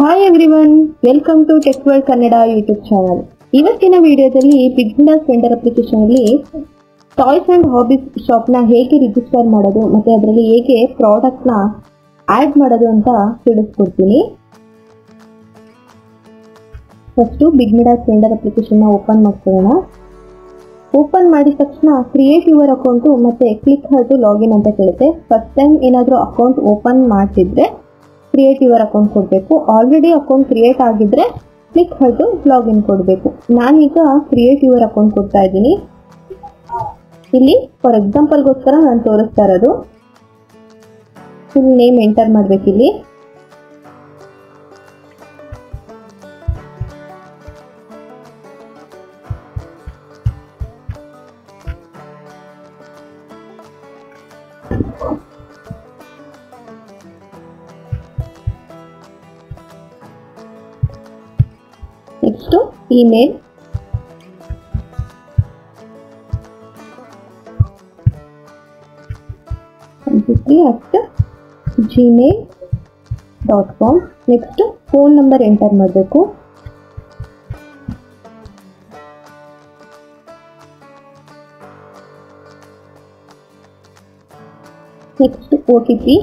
hi everyone welcome to tech world Kannada YouTube channel ಇವತ್ತಿನ ವಿಡಿಯೋದಲ್ಲಿ beginners vendor application ಅಲ್ಲಿ toys and hobbies shop ನ ಹೇಗೆ ರಿಜಿಸ್ಟರ್ ಮಾಡೋದು ಮತ್ತೆ ಅದರಲ್ಲಿ ಹೇಗೆ ಪ್ರಾಡಕ್ಟ್ ನ ಆಡ್ ಮಾಡೋದು ಅಂತ ತಿಳಿಸ್ಕೊಡ್ತೀನಿ ಫಸ್ಟ್ ಬಿಗ್ಮಿಡಾಸ್ ವೆಂಡರ್ ಅಪ್ಲಿಕೇಶನ್ ನ ಓಪನ್ ಮಾಡ್ಕೊಳ್ಳೋಣ ಓಪನ್ ಮಾಡಿದ ತಕ್ಷಣ ಕ್ರಿಯೇಟ್ ಯುವರ್ ಅಕೌಂಟ್ ಮತ್ತೆ ಕ್ಲಿಕ್ ಹರ್ ಟು ಲಾಗಿನ್ ಅಂತ ಕೇಳುತ್ತೆ ಫಸ್ಟ್ ಟೈಮ್ ಏನಾದರೂ ಅಕೌಂಟ್ ಓಪನ್ ಮಾಡ್ತಿದ್ರೆ ಕ್ರಿಯೇಟ್ ಯುವರ್ ಅಕೌಂಟ್ ಕೊಡಬೇಕು ಆಲ್ರೆಡಿ ಅಕೌಂಟ್ ಕ್ರಿಯೇಟ್ ಆಗಿದ್ರೆ ಕ್ಲಿಕ್ ಹರ್ ಟು ಲಾಗಿನ್ ಕೊಡಬೇಕು ನಾನೀಗ ಕ್ರಿಯೇಟ್ ಯುವರ್ ಅಕೌಂಟ್ ಕೊಡ್ತಾ ಇದ್ದೀನಿ ಇಲ್ಲಿ ಫಾರ್ ಎಕ್ಸಾಂಪಲ್ಗೋಸ್ಕರ ನಾನು ತೋರಿಸ್ತಾ ಇರೋದು ಫುಲ್ ನೇಮ್ ಎಂಟರ್ ಮಾಡ್ಬೇಕಿಲ್ಲಿ next email at gmail dot com next phone number enter ಮಾಡಬೇಕು ನೆಕ್ಸ್ಟ್ ಒ ಟಿ ಪಿ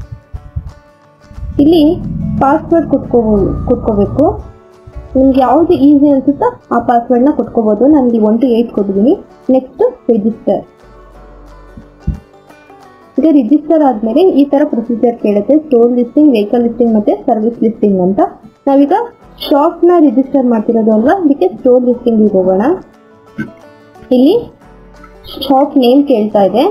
ಇಲ್ಲಿ ಪಾಸ್ವರ್ಡ್ ಕೊಟ್ಕೋಬೋದು ಕೊಟ್ಕೋಬೇಕು ನಿಮ್ಗೆ ಯಾವುದು ಈಸಿ ಅನ್ಸುತ್ತೋ ಆ ಪಾಸ್ವರ್ಡ್ನ ಕೊಟ್ಕೋಬೋದು ನನಗೆ ಒನ್ ಟು ಏಯ್ಟ್ ಕೊಟ್ಟಿದ್ದೀನಿ ನೆಕ್ಸ್ಟ್ ರಿಜಿಸ್ಟರ್ ಈಗ ರಿಜಿಸ್ಟರ್ ಆದಮೇಲೆ ಈ ಥರ ಪ್ರೊಸೀಜರ್ ಕೇಳುತ್ತೆ ಸ್ಟೋರ್ ಲಿಸ್ಟಿಂಗ್ ವೆಹಿಕಲ್ ಲಿಸ್ಟಿಂಗ್ ಮತ್ತೆ ಸರ್ವಿಸ್ ಲಿಸ್ಟಿಂಗ್ ಅಂತ ನಾವೀಗ ಶಾಪ್ನ ರಿಜಿಸ್ಟರ್ ಮಾಡ್ತಿರೋದು ಅಲ್ವಾ ಅದಕ್ಕೆ ಸ್ಟೋರ್ ಲಿಸ್ಟಿಂಗಿಗೆ ಹೋಗೋಣ ಇಲ್ಲಿ ಶಾಪ್ ನೇಮ್ ಕೇಳ್ತಾ ಇದೆ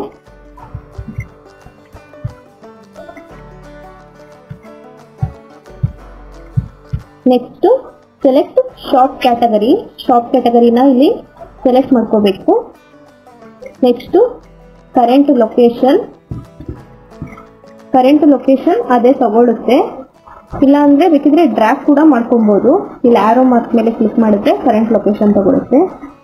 next select shop category shop ಕ್ಯಾಟಗರಿನ ಇಲ್ಲಿ ಸೆಲೆಕ್ಟ್ ಮಾಡ್ಕೋಬೇಕು next current location current location ಅದೇ ತಗೊಳುತ್ತೆ ಇಲ್ಲ ಅಂದ್ರೆ ಬೇಕಿದ್ರೆ ಡ್ರಾಫ್ಟ್ ಕೂಡ ಮಾಡ್ಕೊಬಹುದು ಇಲ್ಲಿ ಆರೋ ಮಾರ್ಕ್ ಮೇಲೆ ಕ್ಲಿಕ್ ಮಾಡಿದ್ರೆ ಕರೆಂಟ್ ಲೊಕೇಶನ್ ತಗೊಳುತ್ತೆ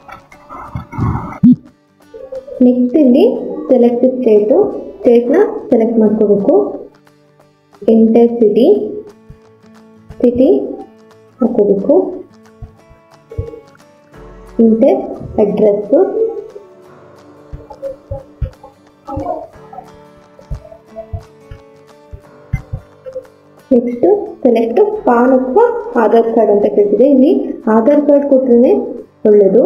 ನೆಕ್ಸ್ಟ್ ಇಲ್ಲಿ ಸೆಲೆಕ್ಟ್ ಸ್ಟೇಟು ಸ್ಟೇಟ್ನ ಸೆಲೆಕ್ಟ್ ಮಾಡ್ಕೋಬೇಕು ಎಂಟರ್ ಸಿಟಿ ಸಿಟಿ ಹಾಕೋಬೇಕು enter address next select PAN ಅಥವಾ ಆಧಾರ್ ಕಾರ್ಡ್ ಅಂತ ಕೇಳ್ತಿದೆ ಇಲ್ಲಿ ಆಧಾರ್ ಕಾರ್ಡ್ ಕೊಟ್ರೆ ಒಳ್ಳೆಯದು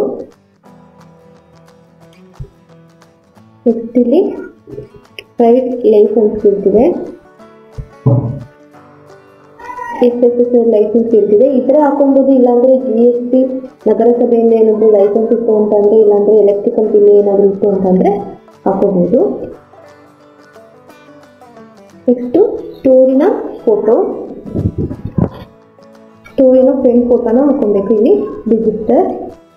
ನೆಕ್ಸ್ಟ್ ಇಲ್ಲಿ ಪ್ರೈವೇಟ್ ಲೈಸೆನ್ಸ್ ಕೇಳ್ತಿದೆ ಎಸ್ ಎಸ್ ಎಸ್ ಲೈಸೆನ್ಸ್ ಕೇಳ್ತಿದೆ ಈ ಥರ ಹಾಕೊಬೋದು ಇಲ್ಲಾಂದ್ರೆ ಜಿ ಎಸ್ ಟಿ ನಗರಸಭೆಯಿಂದ ಏನಾದರೂ ಲೈಸೆನ್ಸ್ ಇತ್ತು ಅಂತಂದ್ರೆ ಇಲ್ಲಾಂದ್ರೆ ಎಲೆಕ್ಟ್ರಿಕಲ್ ಬಿಲ್ ಏನಾದರೂ ಇತ್ತು ಅಂತಂದ್ರೆ ಹಾಕೋಬಹುದು ನೆಕ್ಸ್ಟು ಸ್ಟೋರಿನ ಫೋಟೋ ಸ್ಟೋರಿನ ಫ್ರೆಂಡ್ ಫೋಟೋನ ಹಾಕೊಬೇಕು ಇಲ್ಲಿ ರಿಜಿಸ್ಟರ್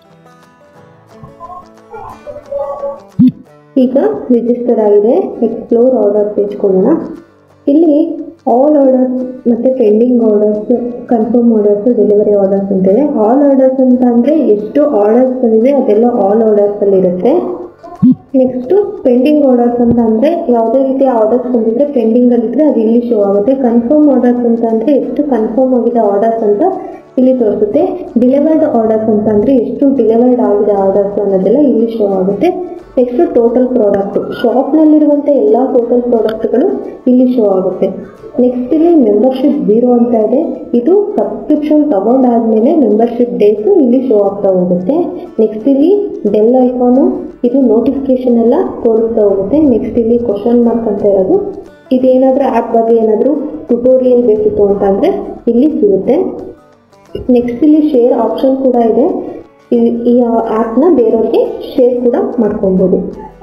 ಈಗ ರಿಜಿಸ್ಟರ್ ಆಗಿದೆ ಎಕ್ಸ್ಪ್ಲೋರ್ ಆರ್ಡರ್ ಪೇಜ್ ಕೊಡೋಣ ಇಲ್ಲಿ ಆಲ್ ಆರ್ಡರ್ಸ್ ಮತ್ತೆ pending orders confirm orders delivery orders ಅಂತಿದೆ ಆಲ್ ಆರ್ಡರ್ಸ್ ಅಂತ ಅಂದ್ರೆ ಎಷ್ಟು ಆರ್ಡರ್ಸ್ ಬಂದಿದೆ ಅದೆಲ್ಲ ಆಲ್ ಆರ್ಡರ್ಸ್ ಅಲ್ಲಿ ಇರುತ್ತೆ ನೆಕ್ಸ್ಟ್ ಪೆಂಡಿಂಗ್ ಆರ್ಡರ್ಸ್ ಅಂತ ಅಂದ್ರೆ ಯಾವುದೇ ರೀತಿಯ ಆರ್ಡರ್ಸ್ ಬಂದಿದ್ರೆ ಪೆಂಡಿಂಗ್ ಅಲ್ಲಿ ಇದ್ರೆ ಅದು ಇಲ್ಲಿ ಶೋ ಆಗುತ್ತೆ ಕನ್ಫರ್ಮ್ ಆರ್ಡರ್ಸ್ ಅಂತ ಅಂದ್ರೆ ಎಷ್ಟು ಕನ್ಫರ್ಮ್ ಆಗಿದೆ ಆರ್ಡರ್ಸ್ ಅಂತ ಇಲ್ಲಿ ತೋರಿಸುತ್ತೆ ಡಿಲಿವರ್ಡ್ ಆರ್ಡರ್ಸ್ ಅಂತ ಅಂದ್ರೆ ಎಷ್ಟು ಡಿಲಿವರ್ಡ್ ಆಗಿದೆ ಆರ್ಡರ್ಸ್ ಅನ್ನೋದೆಲ್ಲ ಇಲ್ಲಿ ಶೋ ಆಗುತ್ತೆ ನೆಕ್ಸ್ಟ್ ಟೋಟಲ್ ಪ್ರಾಡಕ್ಟ್ ಶಾಪ್ನಲ್ಲಿರುವಂಥ ಎಲ್ಲ ಟೋಟಲ್ ಪ್ರಾಡಕ್ಟ್ಗಳು ಇಲ್ಲಿ ಶೋ ಆಗುತ್ತೆ ನೆಕ್ಸ್ಟ್ ಇಲ್ಲಿ ಮೆಂಬರ್ಶಿಪ್ ಝೀರೋ ಅಂತ ಇದೆ ಇದು ಸಬ್ಸ್ಕ್ರಿಪ್ಷನ್ ತಗೊಂಡಾದ್ಮೇಲೆ ಮೆಂಬರ್ಶಿಪ್ ಡೇಸ್ ಇಲ್ಲಿ ಶೋ ಆಗ್ತಾ ಹೋಗುತ್ತೆ ನೆಕ್ಸ್ಟ್ ಇಲ್ಲಿ ಡೆಲ್ ಐಕಾನು ಇದು ನೋಟಿಫಿಕೇಶನ್ ಎಲ್ಲ ತೋರಿಸ್ತಾ ಹೋಗುತ್ತೆ ನೆಕ್ಸ್ಟ್ ಇಲ್ಲಿ ಕ್ವಶನ್ ಮಾರ್ಕ್ ಅಂತ ಇರೋದು ಇದೇನಾದ್ರೂ ಆ್ಯಪ್ ಬಗ್ಗೆ ಏನಾದರೂ ಟ್ಯುಟೋರಿಯಲ್ ಬೇಕಿತ್ತು ಅಂತ ಅಂದ್ರೆ ಇಲ್ಲಿ ಸಿಗುತ್ತೆ ನೆಕ್ಸ್ಟ್ ಇಲ್ಲಿ ಶೇರ್ ಆಪ್ಷನ್ ಕೂಡ ಇದೆ ಈ- ಈ ಆ್ಯಪ್ನ ಬೇರೆಯವ್ರಿಗೆ ಶೇರ್ ಕೂಡ ಮಾಡ್ಕೊಬೋದು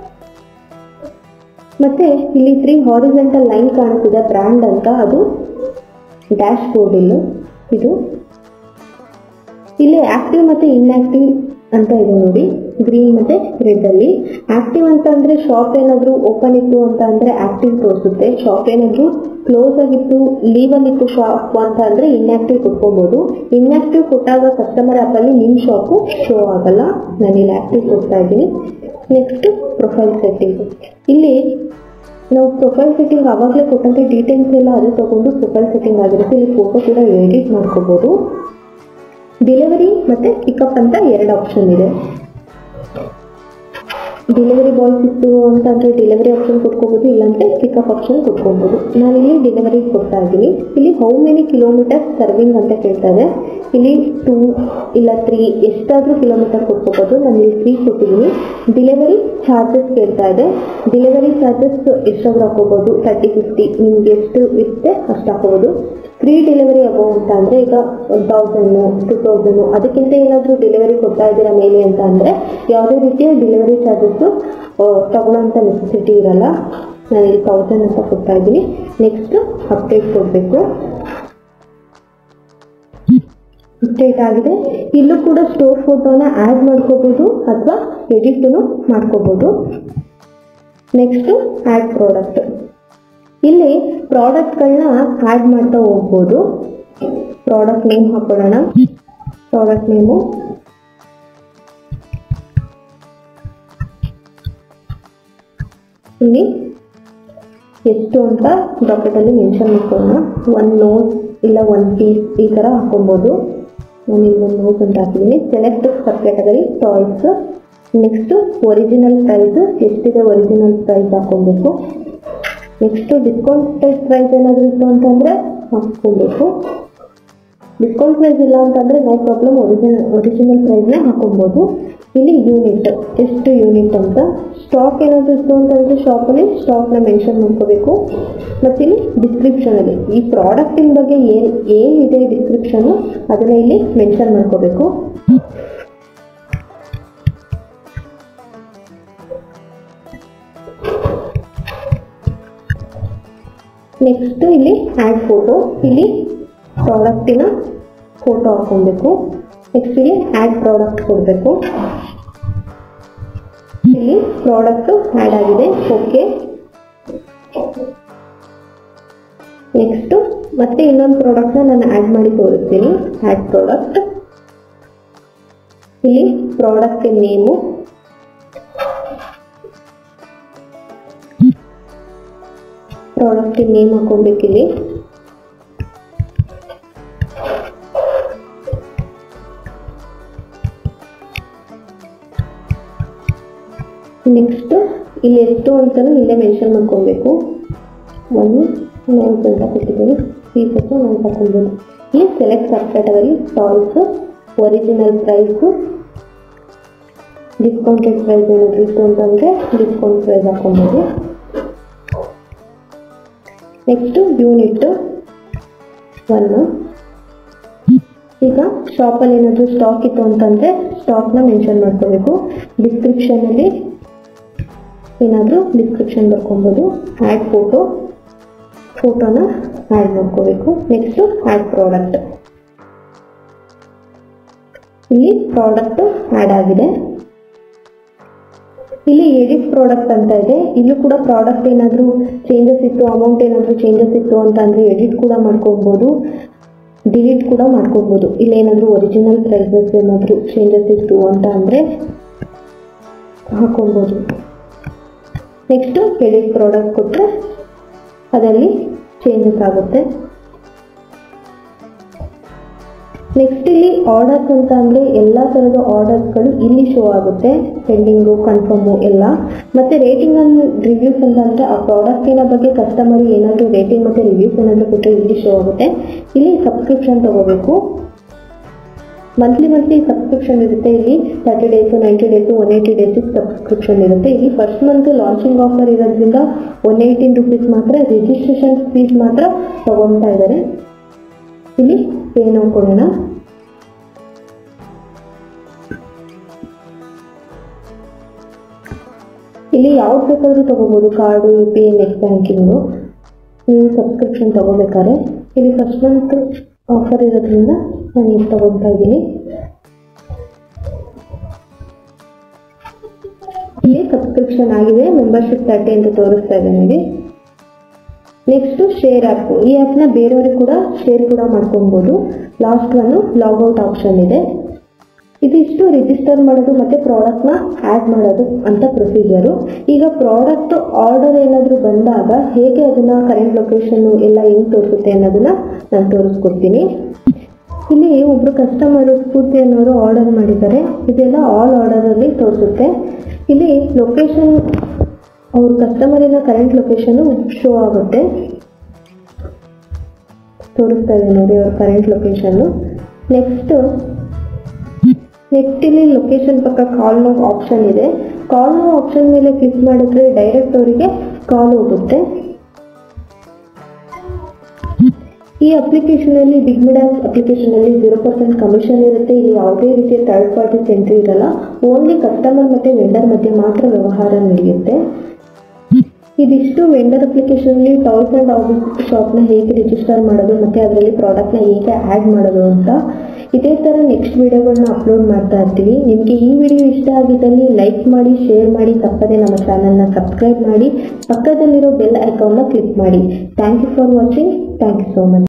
ಮತ್ತೆ ಇಲ್ಲಿ ತ್ರೀ ಹಾರಿಜೆಂಟಲ್ ಲೈನ್ ಕಾಣಿಸ್ತಿದೆ ಬ್ರ್ಯಾಂಡ್ ಅಂತ ಅದು ಡ್ಯಾಶ್ ಬೋರ್ಡ್ ಇಲ್ಲಿ ಇದು ಇಲ್ಲಿ ಆಕ್ಟಿವ್ ಮತ್ತೆ ಇನ್ಆಕ್ಟಿವ್ ಅಂತ ಇದೆ ನೋಡಿ ಗ್ರೀನ್ ಮತ್ತೆ ರೆಡ್ ಅಲ್ಲಿ ಆಕ್ಟಿವ್ ಅಂತ ಅಂದ್ರೆ ಶಾಪ್ ಏನಾದ್ರು ಓಪನ್ ಇತ್ತು ಅಂತ ಅಂದ್ರೆ ಆಕ್ಟಿವ್ ತೋರಿಸುತ್ತೆ ಶಾಪ್ ಏನಾದ್ರು ಕ್ಲೋಸ್ ಆಗಿತ್ತು ಲೀವ್ ಅಲ್ಲಿ ಇತ್ತು ಶಾಪ್ ಅಂತ ಅಂದ್ರೆ ಇನ್ಆಕ್ಟಿವ್ ಕೊಟ್ಕೊಬಹುದು ಇನ್ಆಕ್ಟಿವ್ ಕೊಟ್ಟಾಗ ಕಸ್ಟಮರ್ ಆಪ್ ಅಲ್ಲಿ ನಿಮ್ ಶಾಪು ಶೋ ಆಗಲ್ಲ ನಾನು ಇಲ್ಲಿ ಆಕ್ಟಿವ್ ಕೊಡ್ತಾ ಇದ್ದೀನಿ ನೆಕ್ಸ್ಟ್ ಪ್ರೊಫೈಲ್ ಸೆಟ್ಟಿಂಗ್ ಇಲ್ಲಿ ನಾವು ಪ್ರೊಫೈಲ್ ಸೆಟ್ಟಿಂಗ್ ಆವಾಗಲೇ ಕೊಟ್ಟಂತೆ ಡೀಟೇಲ್ಸ್ ಎಲ್ಲ ಅದೇ ತಗೊಂಡು ಪ್ರೊಫೈಲ್ ಸೆಟ್ಟಿಂಗ್ ಆಗಿರುತ್ತೆ ಇಲ್ಲಿ ಫೋಟೋ ಕೂಡ ಎಡಿಟ್ ಮಾಡ್ಕೋಬೋದು ಡೆಲಿವರಿ ಮತ್ತೆ ಪಿಕಪ್ ಅಂತ ಎರಡು ಆಪ್ಷನ್ ಇದೆ ಡೆಲಿವರಿ ಬಾಯ್ಸ್ ಇತ್ತು ಅಂತಂದ್ರೆ ಡೆಲಿವರಿ ಆಪ್ಷನ್ ಕೊಟ್ಕೋಬೋದು ಇಲ್ಲಾಂದ್ರೆ ಪಿಕಪ್ ಆಪ್ಷನ್ ಕೊಟ್ಕೋಬೋದು ನಾನಿಲ್ಲಿ ಡೆಲಿವರಿ ಕೊಡ್ತಾ ಇದ್ದೀನಿ ಇಲ್ಲಿ ಹೌ ಮೆನಿ ಕಿಲೋಮೀಟರ್ ಸರ್ವಿಂಗ್ ಅಂತ ಕೇಳ್ತಾರೆ ಇಲ್ಲಿ ಟೂ ಇಲ್ಲ ತ್ರೀ ಎಷ್ಟಾದರೂ ಕಿಲೋಮೀಟರ್ ಕೊಟ್ಕೋಬೋದು ನಾನು ಇಲ್ಲಿ ತ್ರೀ ಕೊಟ್ಟಿದ್ದೀನಿ ಡೆಲಿವರಿ ಚಾರ್ಜಸ್ ಕೇಳ್ತಾ ಇದೆ ಡೆಲಿವರಿ ಚಾರ್ಜಸ್ ಎಷ್ಟಾದರೂ ಹಾಕೋಬೋದು ತರ್ಟಿ ಫಿಫ್ಟಿ ನಿಮ್ಗೆ ಎಷ್ಟು ಇರುತ್ತೆ ಅಷ್ಟು ಹಾಕೋಬೋದು ಫ್ರೀ ಡೆಲಿವರಿ ಅಬೌವ್ ಅಂತ ಅಂದರೆ ಈಗ ಒನ್ ತೌಸಂಡು ಟು ತೌಸಂಡು ಅದಕ್ಕಿಂತ ಏನಾದರೂ ಡೆಲಿವರಿ ಕೊಡ್ತಾ ಇದ್ದೀರಾ ಮೇಲೆ ಅಂತ ಅಂದರೆ ಯಾವುದೇ ರೀತಿಯ ಡೆಲಿವರಿ ಚಾರ್ಜಸ್ಸು ತಗೊಳ್ಳೋಂಥ ನೆಸೆಸಿಟಿ ಇರಲ್ಲ ನಾನು ಇಲ್ಲಿ ತೌಸಂಡ್ ಅಂತ ಕೊಡ್ತಾ ಇದ್ದೀನಿ ನೆಕ್ಸ್ಟ್ ಅಪ್ಡೇಟ್ ಕೊಡಬೇಕು ಅಪ್ಡೇಟ್ ಆಗಿದೆ ಇಲ್ಲೂ ಕೂಡ ಸ್ಟೋರ್ ಫೋಟೋನ ಆ್ಯಡ್ ಮಾಡ್ಕೋಬೋದು ಅಥವಾ ಎಡಿಟನ್ನು ಮಾಡ್ಕೋಬೋದು ನೆಕ್ಸ್ಟು ಆ್ಯಡ್ ಪ್ರಾಡಕ್ಟ್ ಇಲ್ಲಿ ಪ್ರಾಡಕ್ಟ್ಗಳನ್ನ ಆ್ಯಡ್ ಮಾಡ್ತಾ ಹೋಗ್ಬೋದು ಪ್ರಾಡಕ್ಟ್ ನೇಮ್ ಹಾಕೊಳ್ಳೋಣ ಪ್ರಾಡಕ್ಟ್ ನೇಮು ಇಲ್ಲಿ ಎಷ್ಟು ಅಂತ ಬ್ರಾಕೆಟಲ್ಲಿ ಮೆನ್ಷನ್ ಮಾಡ್ಕೊಳ್ಳೋಣ ಒನ್ ನೋಟ್ ಇಲ್ಲ ಒನ್ ಪೀಸ್ ಈ ಥರ ಹಾಕೊಬೋದು ನಾನು ಇಲ್ಲಿ ಒಂದು ನೋಟ್ ಅಂತ ಹಾಕಿದ್ದೀನಿ select sub category toys next original price ಎಷ್ಟಿದೆ ಒರಿಜಿನಲ್ ಪ್ರೈಸ್ ಹಾಕೊಬೇಕು ನೆಕ್ಸ್ಟು ಡಿಸ್ಕೌಂಟೆಡ್ ಪ್ರೈಸ್ ಏನಾದರೂ ಇತ್ತು ಅಂತಂದರೆ ಹಾಕ್ಕೊಬೇಕು ಡಿಸ್ಕೌಂಟ್ ಪ್ರೈಸ್ ಇಲ್ಲ ಅಂತಂದರೆ ನೋ ಪ್ರಾಬ್ಲಮ್ ಒರಿಜಿನಲ್ ಒರಿಜಿನಲ್ ಪ್ರೈಸ್ನೇ ಹಾಕೊಬೋದು ಇಲ್ಲಿ ಯೂನಿಟ್ ಎಷ್ಟು ಯೂನಿಟ್ ಅಂತ ಸ್ಟಾಕ್ ಏನಾದರೂ ಇತ್ತು ಅಂತಂದರೆ ಶಾಪಲ್ಲಿ ಸ್ಟಾಕ್ನ ಮೆನ್ಷನ್ ಮಾಡ್ಕೋಬೇಕು ಮತ್ತು ಇಲ್ಲಿ ಡಿಸ್ಕ್ರಿಪ್ಷನಲ್ಲಿ ಈ ಪ್ರಾಡಕ್ಟಿನ ಬಗ್ಗೆ ಏನು ಏನಿದೆ ಡಿಸ್ಕ್ರಿಪ್ಷನು ಅದನ್ನು ಇಲ್ಲಿ ಮೆನ್ಷನ್ ಮಾಡ್ಕೋಬೇಕು ನೆಕ್ಸ್ಟ್ ಇಲ್ಲಿ ಆ್ಯಡ್ ಫೋಟೋ ಇಲ್ಲಿ ಪ್ರಾಡಕ್ಟಿನ ಫೋಟೋ ಹಾಕೊಬೇಕು ನೆಕ್ಸ್ಟ್ ಇಲ್ಲಿ ಆ್ಯಡ್ ಪ್ರಾಡಕ್ಟ್ ಕೊಡಬೇಕು ಇಲ್ಲಿ ಪ್ರಾಡಕ್ಟು ಆ್ಯಡ್ ಆಗಿದೆ ಓಕೆ ನೆಕ್ಸ್ಟು ಮತ್ತೆ ಇನ್ನೊಂದು ಪ್ರಾಡಕ್ಟ್ನ ನಾನು ಆ್ಯಡ್ ಮಾಡಿ ತೋರಿಸ್ತೀನಿ ಆ್ಯಡ್ ಪ್ರಾಡಕ್ಟ್ ಇಲ್ಲಿ ಪ್ರಾಡಕ್ಟ್ ನೇಮು ಪ್ರಾಡಕ್ಟ್ ನೇಮ್ ಹಾಕೊಬೇಕಿಲ್ಲಿ ನೆಕ್ಸ್ಟ್ ಇಲ್ಲಿ ಎಷ್ಟು ಅಂತಲೂ ಇಲ್ಲೇ ಮೆನ್ಷನ್ ಮಾಡ್ಕೊಬೇಕು ಒಂದು ನೋಟ್ ಅಂತ ಕೊಟ್ಟಿದ್ದೀನಿ ಪೀಸಸ್ಸು ನೋಟ್ ಹಾಕೊಬೋದು ಇಲ್ಲಿ select sub category toys original price discounted price ಏನಾದರೂ ಇತ್ತು ಅಂತಂದರೆ ಡಿಸ್ಕೌಂಟ್ ಪ್ರೈಸ್ ಹಾಕೊಬೋದು ನೆಕ್ಸ್ಟು ಯೂನಿಟ್ ಒನ್ನು ಈಗ ಶಾಪಲ್ಲಿ ಏನಾದರೂ ಸ್ಟಾಕ್ ಇತ್ತು ಅಂತಂದರೆ ಸ್ಟಾಕ್ನ ಮೆನ್ಷನ್ ಮಾಡ್ಕೋಬೇಕು ಡಿಸ್ಕ್ರಿಪ್ಷನಲ್ಲಿ ಏನಾದರೂ ಡಿಸ್ಕ್ರಿಪ್ಷನ್ ಬರ್ಕೊಬೋದು ಆ್ಯಡ್ ಫೋಟೋ ಫೋಟೋನ ಆ್ಯಡ್ ಮಾಡ್ಕೋಬೇಕು ನೆಕ್ಸ್ಟು ಆ್ಯಡ್ ಪ್ರಾಡಕ್ಟ್ ಇಲ್ಲಿ ಪ್ರಾಡಕ್ಟ್ ಆ್ಯಡ್ ಆಗಿದೆ ಇಲ್ಲಿ ಎಡಿಟ್ ಪ್ರಾಡಕ್ಟ್ ಅಂತ ಇದೆ ಇಲ್ಲೂ ಕೂಡ ಪ್ರಾಡಕ್ಟ್ ಏನಾದರೂ ಚೇಂಜಸ್ ಇತ್ತು ಅಮೌಂಟ್ ಏನಾದರೂ ಚೇಂಜಸ್ ಇತ್ತು ಅಂತ ಅಂದರೆ ಎಡಿಟ್ ಕೂಡ ಮಾಡ್ಕೊಬೋದು ಡಿಲೀಟ್ ಕೂಡ ಮಾಡ್ಕೊಬೋದು ಇಲ್ಲಿ ಏನಾದರೂ ಒರಿಜಿನಲ್ ಪ್ರೈಸಸ್ ಏನಾದರೂ ಚೇಂಜಸ್ ಇತ್ತು ಅಂತ ಅಂದರೆ ಹಾಕೊಬೋದು ನೆಕ್ಸ್ಟು ಎಡಿಟ್ ಪ್ರಾಡಕ್ಟ್ ಕೊಟ್ಟರೆ ಅದರಲ್ಲಿ ಚೇಂಜಸ್ ಆಗುತ್ತೆ ನೆಕ್ಸ್ಟ್ ಇಲ್ಲಿ ಆರ್ಡರ್ಸ್ ಅಂತ ಅಂದರೆ ಎಲ್ಲ ಥರದ ಆರ್ಡರ್ಸ್ಗಳು ಇಲ್ಲಿ ಶೋ ಆಗುತ್ತೆ ಪೆಂಡಿಂಗು ಕನ್ಫರ್ಮು ಎಲ್ಲ ಮತ್ತು ರೇಟಿಂಗ್ ಅಂಡ್ ರಿವ್ಯೂಸ್ ಅಂತ ಅಂದರೆ ಆ ಪ್ರಾಡಕ್ಟಿನ ಬಗ್ಗೆ ಕಸ್ಟಮರ್ ಏನಾದರೂ ರೇಟಿಂಗ್ ಮತ್ತು ರಿವ್ಯೂಸ್ ಏನಾದರೂ ಕೊಟ್ಟರೆ ಇಲ್ಲಿ ಶೋ ಆಗುತ್ತೆ ಇಲ್ಲಿ ಸಬ್ಸ್ಕ್ರಿಪ್ಷನ್ ತಗೋಬೇಕು ಮಂತ್ಲಿ ಮಂತ್ಲಿ ಸಬ್ಸ್ಕ್ರಿಪ್ಷನ್ ಇರುತ್ತೆ ಇಲ್ಲಿ thirty days ninety days one eighty ಡೇಸಿಗೆ ಸಬ್ಸ್ಕ್ರಿಪ್ಷನ್ ಇರುತ್ತೆ ಇಲ್ಲಿ ಫಸ್ಟ್ ಮಂತ್ ಲಾಂಚಿಂಗ್ ಆಫರ್ ಇರೋದ್ರಿಂದ ಒನ್ ಏಯ್ಟೀನ್ ರುಪೀಸ್ ಮಾತ್ರ ರಿಜಿಸ್ಟ್ರೇಷನ್ ಫೀಸ್ ಮಾತ್ರ ತಗೊಳ್ತಾ ಇದ್ದಾರೆ ಇಲ್ಲಿ ಪೇ ನಾವು ಕೊಡೋಣ ಇಲ್ಲಿ ಯಾವ್ದು ಬೇಕಾದರೂ ತಗೋಬೋದು card U P I net banking ನೀವು ಸಬ್ಸ್ಕ್ರಿಪ್ಷನ್ ತಗೋಬೇಕಾದ್ರೆ ಇಲ್ಲಿ ಫಸ್ಟ್ ಮಂತ್ ಆಫರ್ ಇರೋದ್ರಿಂದ ನಾನು ಇದು ತಗೊಳ್ತಾ ಇದ್ದೀನಿ ಇಲ್ಲಿ ಸಬ್ಸ್ಕ್ರಿಪ್ಷನ್ ಆಗಿದೆ ಮೆಂಬರ್ಶಿಪ್ ತರ್ಟಿ ಅಂತ ತೋರಿಸ್ತಾ ಇದೆ ನನಗೆ ನೆಕ್ಸ್ಟ್ ಶೇರ್ ಆ್ಯಪ್ ಈ ಆ್ಯಪ್ನ ಬೇರೆಯವ್ರಿಗೆ ಕೂಡ ಶೇರ್ ಕೂಡ ಮಾಡ್ಕೊಬೋದು ಲಾಸ್ಟ್ ಒನ್ನು ಲಾಗೌಟ್ ಆಪ್ಷನ್ ಇದೆ ಇದಿಷ್ಟು ರಿಜಿಸ್ಟರ್ ಮಾಡೋದು ಮತ್ತೆ ಪ್ರಾಡಕ್ಟ್ನ ಆ್ಯಡ್ ಮಾಡೋದು ಅಂತ ಪ್ರೊಸೀಜರು ಈಗ ಪ್ರಾಡಕ್ಟ್ ಆರ್ಡರ್ ಏನಾದರೂ ಬಂದಾಗ ಹೇಗೆ ಅದನ್ನ ಕರೆಂಟ್ ಲೊಕೇಶನ್ ಎಲ್ಲ ಹೆಂಗ್ ತೋರಿಸುತ್ತೆ ಅನ್ನೋದನ್ನ ನಾನು ತೋರಿಸ್ಕೊಡ್ತೀನಿ ಇಲ್ಲಿ ಒಬ್ರು ಕಸ್ಟಮರ್ ಸ್ಫೂರ್ತಿ ಅನ್ನೋರು ಆರ್ಡರ್ ಮಾಡಿದ್ದಾರೆ ಇದೆಲ್ಲ ಆಲ್ ಆರ್ಡರಲ್ಲಿ ತೋರಿಸುತ್ತೆ ಇಲ್ಲಿ ಲೊಕೇಶನ್ ಅವ್ರ ಕಸ್ಟಮರಿನ ಕರೆಂಟ್ ಲೊಕೇಶನ್ ಶೋ ಆಗುತ್ತೆ ತೋರಿಸ್ತಾ ಇದೆ ನೋಡಿ ಅವ್ರ ಕರೆಂಟ್ ಲೊಕೇಶನ್ ನೆಕ್ಸ್ಟ್ ನೆಕ್ಸ್ಟ್ ಇಲ್ಲಿ ಲೊಕೇಶನ್ ಪಕ್ಕ ಕಾಲ್ ನೋ ಆಪ್ಷನ್ ಇದೆ ಕಾಲ್ ನೋ ಆಪ್ಷನ್ ಮೇಲೆ ಕ್ಲಿಕ್ ಮಾಡಿದ್ರೆ ಡೈರೆಕ್ಟ್ ಅವರಿಗೆ ಕಾಲ್ ಹೋಗುತ್ತೆ ಈ ಅಪ್ಲಿಕೇಶನ್ ಅಲ್ಲಿ ಬಿಗ್ ಮಿಡಾಸ್ ಅಪ್ಲಿಕೇಶನ್ ಅಲ್ಲಿ ಜೀರೋ ಪರ್ಸೆಂಟ್ ಕಮಿಷನ್ ಇರುತ್ತೆ ಇಲ್ಲಿ ಯಾವುದೇ ರೀತಿಯ ಥರ್ಡ್ ಪಾರ್ಟಿ ಎಂಟ್ರಿ ಇರಲ್ಲ ಓನ್ಲಿ ಕಸ್ಟಮರ್ ಮತ್ತೆ ವೆಂಡರ್ ಮಧ್ಯೆ ಮಾತ್ರ ವ್ಯವಹಾರ ನಡೆಯುತ್ತೆ ಇದಿಷ್ಟು ವೆಂಡರ್ ಅಪ್ಲಿಕೇಶನ್ ಅಲ್ಲಿ ಟಾಯ್ಸ್ ಅಂಡ್ ಆಫೀಸ್ ಶಾಪ್ನ ಹೇಗೆ ರಿಜಿಸ್ಟರ್ ಮಾಡೋದು ಮತ್ತೆ ಅದರಲ್ಲಿ ಪ್ರಾಡಕ್ಟ್ನ ಹೇಗೆ ಆ್ಯಡ್ ಮಾಡೋದು ಅಂತ ಇದೇ ಥರ ನೆಕ್ಸ್ಟ್ ವಿಡಿಯೋಗಳನ್ನ ಅಪ್ಲೋಡ್ ಮಾಡ್ತಾ ಇರ್ತೀವಿ ನಿಮಗೆ ಈ ವಿಡಿಯೋ ಇಷ್ಟ ಆಗಿದ್ದಲ್ಲಿ ಲೈಕ್ ಮಾಡಿ ಶೇರ್ ಮಾಡಿ ತಪ್ಪದೆ ನಮ್ಮ ಚಾನಲ್ನ ಸಬ್ಸ್ಕ್ರೈಬ್ ಮಾಡಿ ಪಕ್ಕದಲ್ಲಿರೋ ಬೆಲ್ ಐಕಾನ್ನ ಕ್ಲಿಕ್ ಮಾಡಿ thank you for watching thank you so much